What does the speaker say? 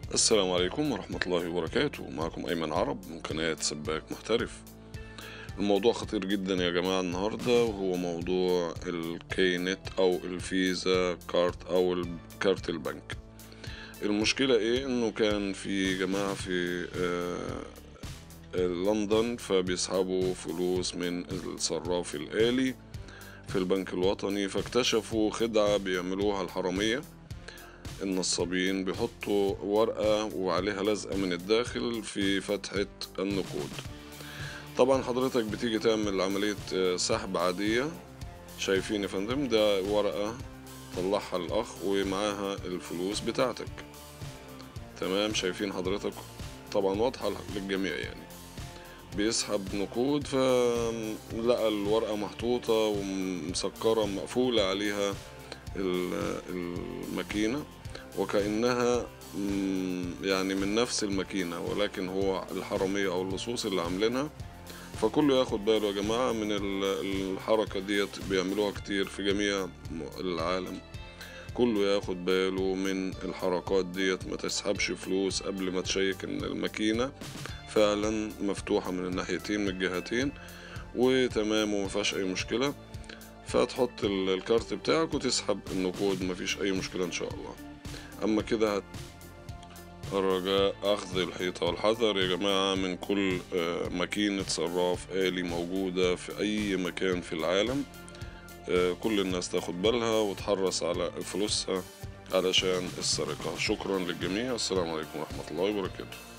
السلام عليكم ورحمة الله وبركاته معكم أيمن عرب من قناة سباك محترف الموضوع خطير جدا يا جماعة النهاردة وهو موضوع الكينت أو الفيزا كارت أو كارت البنك المشكلة ايه انه كان في جماعة في آه، لندن فبيسحبوا فلوس من الصراف الآلي في البنك الوطني فاكتشفوا خدعة بيعملوها الحرامية النصابين بيحطوا ورقة وعليها لزقة من الداخل في فتحة النقود طبعا حضرتك بتيجي تعمل عملية آه، سحب عادية شايفين يا فندم ده ورقة طلعها الأخ ومعاها الفلوس بتاعتك تمام شايفين حضرتك طبعا واضحة للجميع يعني بيسحب نقود فلقى الورقة محطوطة ومسكرة مقفولة عليها الماكينة وكأنها يعني من نفس الماكينة ولكن هو الحرامية أو اللصوص اللي عاملينها فكله ياخد باله يا جماعة من الحركة ديت بيعملوها كتير في جميع العالم كله ياخد باله من الحركات ديت ما تسحبش فلوس قبل ما تشيك ان الماكينة فعلا مفتوحة من الناحيتين من الجهتين وتمام ومفيهاش اي مشكلة فتحط الكارت بتاعك وتسحب النقود مفيش اي مشكلة ان شاء الله اما كده هت الرجاء أخذ الحيطة والحذر يا جماعة من كل آه، ماكينة صراف آلي موجودة في أي مكان في العالم آه، كل الناس تاخد بالها وتحرص على فلوسها علشان السرقة شكرا للجميع السلام عليكم ورحمة الله وبركاته